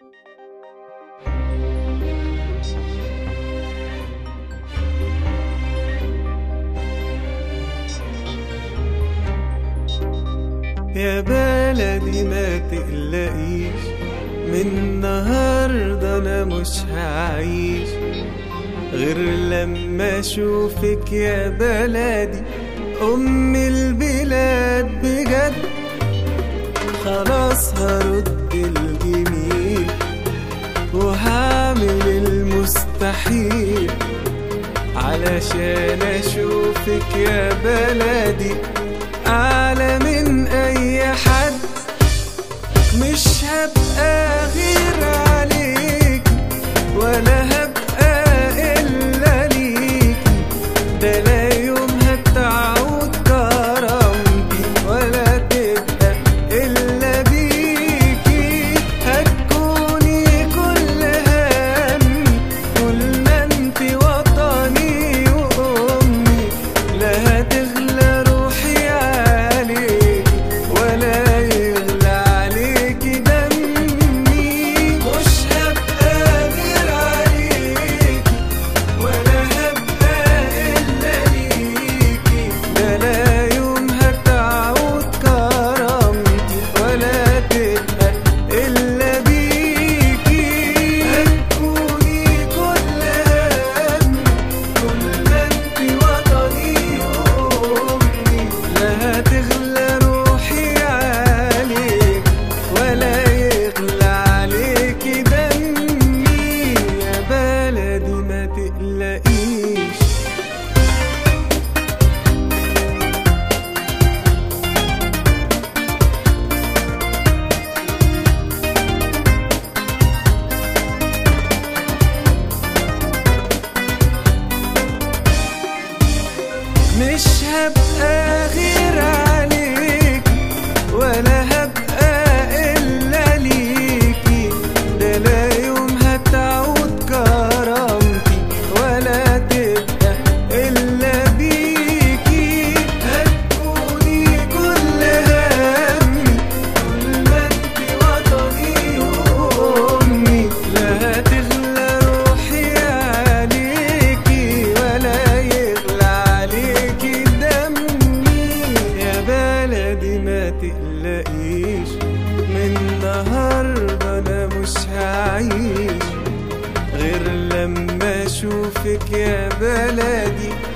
يا بلدي ما تقلقيش من النهاردة أنا مش هعيش غير لما أشوفك يا بلدي أم البلاد بجد خلاص هرد الجميل وهعمل المستحيل علشان أشوفك يا بلدي أعلى من أي حد مش هبقى غير عليك ولا هبقى إلا ليك ده لا يوم هتعود كرامتي ولا تبقى إلا بيكي هتكوني كل همي كل ما انت وطني وأمي لا هتغلى روحي عليك ولا يغلى عليك دمي مش هبقى غير عليك ولا هبقى إلا ليكي ده لا يوم هتعود كرامتي ولا تبقى إلا بيكي هتكوني كل همي كل ما انت وطني وأمي لا هتغلى روحي عليك ولا يغلى عليك دمي يا بلدي ما تقلقيش مش هبقى غير عليك ولا هبقى إلا ليكي ده لا يوم هتعود كرامتي ولا تبقى إلا بيكي هتكوني كل همي كل ما انت وطني وأمي لا هتغلى روحي عليكي ولا يغلى عليكي دمي يا بلدي ما تقلقيش من النهاردة أنا مش هعيش غير لما أشوفك يا بلدي